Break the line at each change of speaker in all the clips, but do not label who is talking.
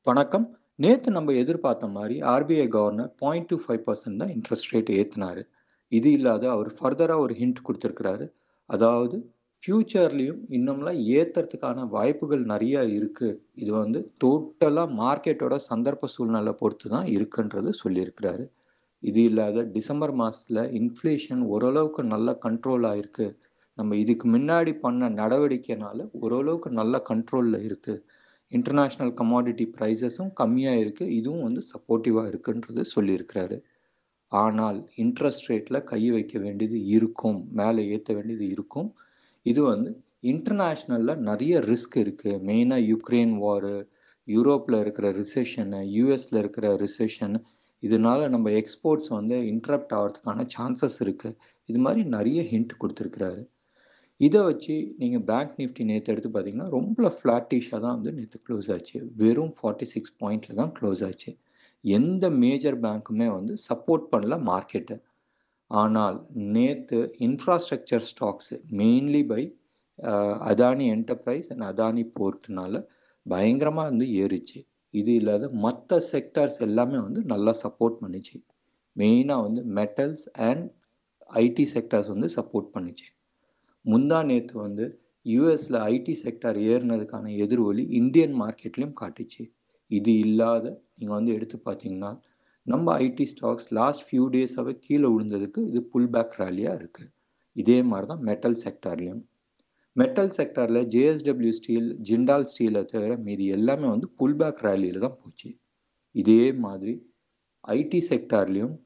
வணக்கம். நேத்து நம்ம எதிர்பார்த்த மாரி ஆர்பிஐ கவர்னர் 0.25% தான் இன்ட்ரெஸ்ட் ரேட் ஏத்துனாரு. இது இல்லாத அவர் ஃபர்தரா ஒரு ஹிண்ட் குடுத்திருக்கிறாரு. அதாவது ஃபியூச்சர்லயும் இன்னும்லாம் ஏத்துறதுக்கான வாய்ப்புகள் நெறைய இருக்கு. இது வந்து டோட்டலா மார்க்கெட்டோட சந்தர்ப்ப சூழ்நிலை பொறுத்து தான் இருக்குன்றது சொல்லியிருக்கிறாரு. இது இல்லாத டிசம்பர் மாசத்துல இன்ஃப்ளேஷன் ஓரளவுக்கு நல்லா கண்ட்ரோல் ஆயிருக்கு. நம்ம இதுக்கு முன்னாடி பண்ண நடவடிக்கைனால ஓரளவுக்கு நல்ல கண்ட்ரோல்ல இருக்கு. இன்டர்நேஷனல் கமாடிட்டி பிரைஸஸும் கம்மியா இருக்கு. இதுவும் வந்து சப்போர்ட்டிவா இருக்குன்றது சொல்லியிருக்கிறாரு. ஆனால் இன்ட்ரெஸ்ட் ரேட்ல கை வைக்க வேண்டியது இருக்கும். மேல ஏத்த வேண்டியது இருக்கும். இது வந்து இன்டர்நேஷனல்ல நெறைய ரிஸ்க் இருக்கு. மெயினா யுக்ரைன் வாரு, யூரோப்ல இருக்கிற ரிசெஷனு, யுஎஸ்ல இருக்கிற ரிசெஷன் இதனால நம்ம எக்ஸ்போர்ட்ஸ் வந்து இன்டரப்ட் ஆவறதுக்கான சான்சஸ் இருக்கு. இது மாரி நெறைய ஹிண்ட் குடுத்திருக்கிறாரு. இத வச்சு நீங்க பேங்க் நிஃப்டி நேத்து எடுத்து பார்த்தீங்கன்னா, ரொம்ப ஃப்ளாட்டிஷா தான் வந்து நேத்து க்ளோஸ் ஆச்சு. வெறும் 46 பாயிண்ட்ல தான் க்ளோஸ் ஆச்சு. எந்த மேஜர் பேங்க்குமே வந்து சப்போர்ட் பண்ணல மார்க்கெட்ட. ஆனால் நேத்து infrastructure stocks mainly by uh Adani enterprise and Adani போர்ட்னால பயங்கரமா வந்து ஏறிச்சு. இது இல்லாத மத்த செக்டார்ஸ் எல்லாமே வந்து நல்லா சப்போர்ட் பண்ணுச்சு. மெயினா வந்து மெட்டல்ஸ் அண்ட் ஐடி செக்டார்ஸ் வந்து சப்போர்ட் பண்ணுச்சு. முந்தா நேத்து வந்து யுஎஸ்ல ஐடி செக்டார் ஏறுனதுக்கான எதிரொலி இந்தியன் மார்க்கெட்லயும் காட்டுச்சு. இது இல்லாத நீங்க வந்து எடுத்து பார்த்தீங்கன்னா, நம்ம ஐடி ஸ்டாக்ஸ் லாஸ்ட் ஃபியூ டேஸாவே கீழ விழுந்ததுக்கு இது புல் பேக் ராலியா இருக்கு. இதே மாரி தான் மெட்டல் செக்டார்லயும். மெட்டல் செக்டார்ல ஜேஎஸ்டபிள்யூ ஸ்டீல், ஜிண்டால் ஸ்டீல தவிர மீதி எல்லாமே வந்து புல் பேக் ராலில தான் போச்சு. இதே மாதிரி ஐடி செக்டார்லயும்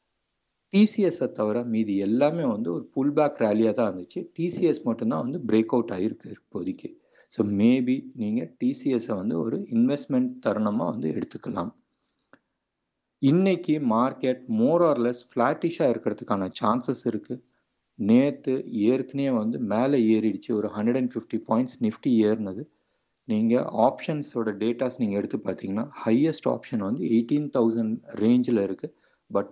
டிசிஎஸ்ஸ தவிர மீதி எல்லாமே வந்து ஒரு புல் பேக் ராலியா தான் இருந்துச்சு. டிசிஎஸ் மட்டும் தான் வந்து பிரேக் அவுட் ஆயிருக்கு இப்போதைக்கு. ஸோ மேபி நீங்க டிசிஎஸ்ஸ வந்து ஒரு இன்வெஸ்ட்மென்ட் தருணமா வந்து எடுத்துக்கலாம். இன்னைக்கு மார்க்கெட் மோர் ஆர் லெஸ் ஃப்ளாட்டிஷா இருக்கிறதுக்கான சான்சஸ் இருக்கு. நேத்து ஏற்கனவே வந்து மேல ஏறிடுச்சு. ஒரு 150 பாயிண்ட்ஸ் நிஃப்டி ஏறுனது. நீங்க ஆப்ஷன்ஸோட டேட்டாஸ் நீங்க எடுத்து பார்த்தீங்கன்னா, ஹையஸ்ட் ஆப்ஷன் வந்து 18,000 ரேஞ்ச்ல இருக்கு. பட்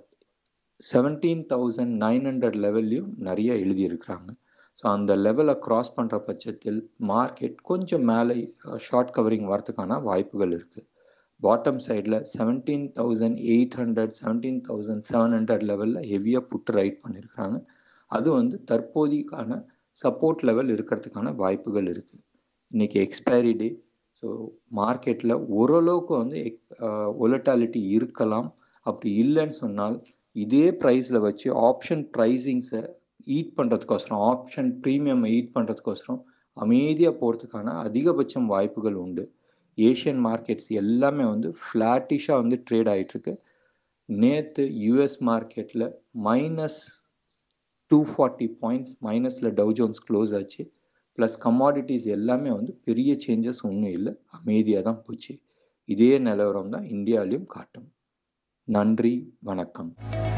17,900 லெவல்லயும் நெறைய எழுதியிருக்கிறாங்க. ஸோ அந்த லெவல கிராஸ் பண்ற பட்சத்தில் மார்க்கெட் கொஞ்சம் மேல ஷார்ட் கவரிங் வரதுக்கான வாய்ப்புகள் இருக்கு. பாட்டம் சைட்ல 17,800, 17,700 லெவல்ல ஹெவியா புட் ரைட் பண்ணியிருக்கிறாங்க. அது வந்து தற்போதைக்கான சப்போர்ட் லெவல் இருக்கிறதுக்கான வாய்ப்புகள் இருக்கு. இன்னைக்கு எக்ஸ்பைரி டே. ஸோ மார்க்கெட்ல ஓரளவுக்கு வந்து எக் அ வொலட்டாலிட்டி இருக்கலாம். அப்படி இல்லன்னு சொன்னால், இதே பிரைஸ்ல வச்சு ஆப்ஷன் பிரைசிங்ஸ ஈட் பண்றதுக்கோசரம், ஆப்ஷன் பிரீமியம் ஈட் பண்றதுக்கோசரம் அமைதியா போறதுக்கான அதிகபட்சம் வாய்ப்புகள் உண்டு. ஏசியன் மார்க்கெட்ஸ் எல்லாமே வந்து ஃப்ளாட்டிஷா வந்து ட்ரேட் ஆயிட்டு இருக்கு. நேத்து யுஎஸ் மார்க்கெட்ல மைனஸ் 240 பாயிண்ட்ஸ் மைனஸ்ல டவ் ஜோன்ஸ் க்ளோஸ் ஆச்சு. பிளஸ் கமாடிட்டீஸ் எல்லாமே வந்து பெரிய சேஞ்சஸ் ஒண்ணும் இல்ல. அமைதியா தான் போச்சு. இதே நிலவரம் தான் இந்தியாலயும் காட்டும். நன்றி, வணக்கம்.